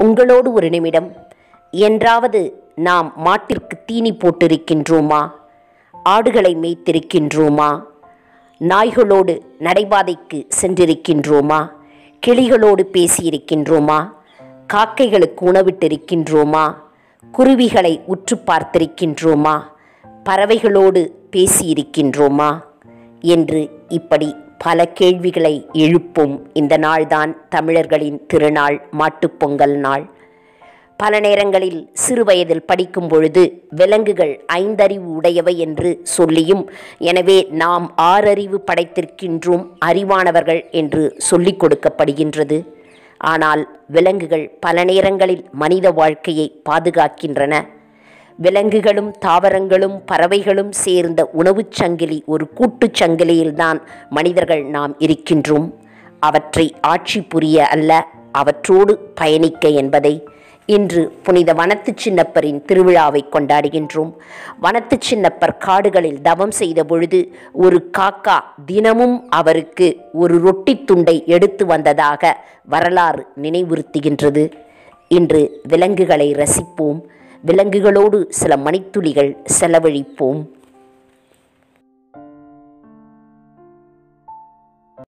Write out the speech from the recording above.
உங்களோடு ஒரு நிமிடம் என்றாவது நாம் மாட்டிற்கு தீனி போட்டிருக்கின்றோமா ஆடுகளை மேய்த்திருக்கின்றோமா நாய்களோடு நடைபாதைக்கு சென்றிருக்கின்றோமா கிளிகளோடு பேசியிருக்கின்றோமா காக்கைகளுக்கு உணவிட்டிருக்கின்றோமா குருவிகளை உற்று பார்த்திருக்கின்றோமா பறவைகளோடு பேசியிருக்கின்றோமா என்று இப்படி பல கேள்விகளை எழுப்பும் இந்த நாள்தான் தமிழர்களின் திருநாள் மாட்டுப்பொங்கல் நாள் பல நேரங்களில் சிறுவயதில் படிக்கும் பொழுது விலங்குகள் ஐந்தறிவு உடையவை என்று சொல்லியும் எனவே நாம் ஆறறிவு படைத்திருக்கின்றோம் அறிவானவர்கள் என்று சொல்லிக் கொடுக்கப்படுகின்றது ஆனால் விலங்குகள் பல நேரங்களில் மனித வாழ்க்கையை பாதுகாக்கின்றன விலங்குகளும் தாவரங்களும் பறவைகளும் சேர்ந்த உணவுச் சங்கிலி ஒரு கூட்டுச் சங்கிலியில்தான் மனிதர்கள் நாம் இருக்கின்றோம் அவற்றை ஆட்சி புரிய அல்ல அவற்றோடு பயணிக்க என்பதை இன்று புனித வனத்து சின்னப்பரின் திருவிழாவை கொண்டாடுகின்றோம் வனத்து சின்னப்பர் காடுகளில் தவம் செய்த பொழுது ஒரு காக்கா தினமும் அவருக்கு ஒரு ரொட்டி துண்டை எடுத்து வந்ததாக வரலாறு நினைவுறுத்துகின்றது இன்று விலங்குகளை ரசிப்போம் விலங்குகளோடு சில மணித்துளிகள் செலவழிப்போம்